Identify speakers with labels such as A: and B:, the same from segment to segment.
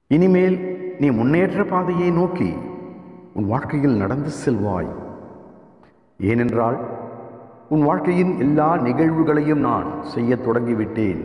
A: இனிமேல் நீ முன்னேற்ற பாதையை நோக்கி உன் வாழ்க்கையில் நடந்து செல்வாய் ஏனென்றால் உன் வாழ்க்கையின் எல்லா நிகழ்வுகளையும் நான் செய்யத் தொடங்கிவிட்டேன்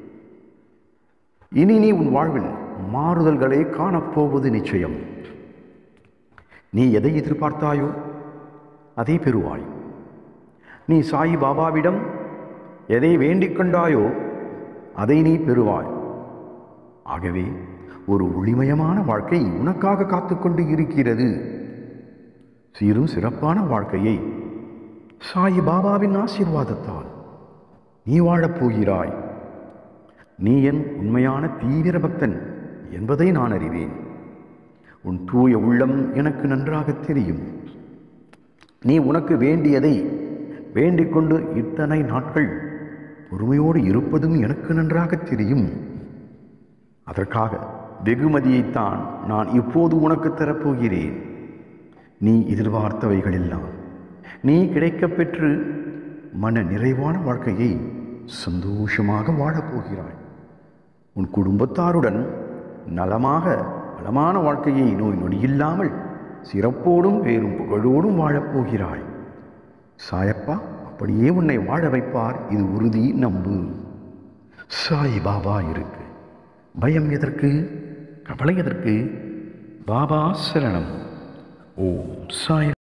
A: இனி நீ உன் வாழ்வில் மாறுதல்களை காணப்போவது நிச்சயம் நீ எதை எதிர்பார்த்தாயோ அதை பெறுவாய் நீ சாய் பாபாவிடம் எதை வேண்டிக் கொண்டாயோ அதை நீ பெறுவாய் ஆகவே ஒரு ஒளிமயமான வாழ்க்கை உனக்காக காத்துக்கொண்டு இருக்கிறது சீரும் சிறப்பான வாழ்க்கையை சாய் பாபாவின் ஆசீர்வாதத்தால் நீ வாழப் போகிறாய் நீ என் உண்மையான தீவிர பக்தன் என்பதை நான் அறிவேன் உன் தூய உள்ளம் எனக்கு நன்றாக தெரியும் நீ உனக்கு வேண்டியதை வேண்டிக் கொண்டு இத்தனை நாட்கள் பொறுமையோடு இருப்பதும் எனக்கு நன்றாக தெரியும் அதற்காக வெகுமதியைத்தான் நான் இப்போது உனக்கு தரப்போகிறேன் நீ எதிர்பார்த்தவைகளெல்லாம் நீ கிடைக்கப் பெற்று மன நிறைவான வாழ்க்கையை சந்தோஷமாக வாழப்போகிறாய் உன் குடும்பத்தாருடன் நலமாக நலமான வாழ்க்கையை நோய் நொடியில்லாமல் சிறப்போடும் பேரும் புகழோடும் வாழப்போகிறாய் சாயப்பா அப்படியே உன்னை வாழ வைப்பார் இது உறுதி நம்பு சாய் பாபா இருக்கு பயம் எதற்கு கவலை எதற்கு பாபா சரணம் ஓம் சாய்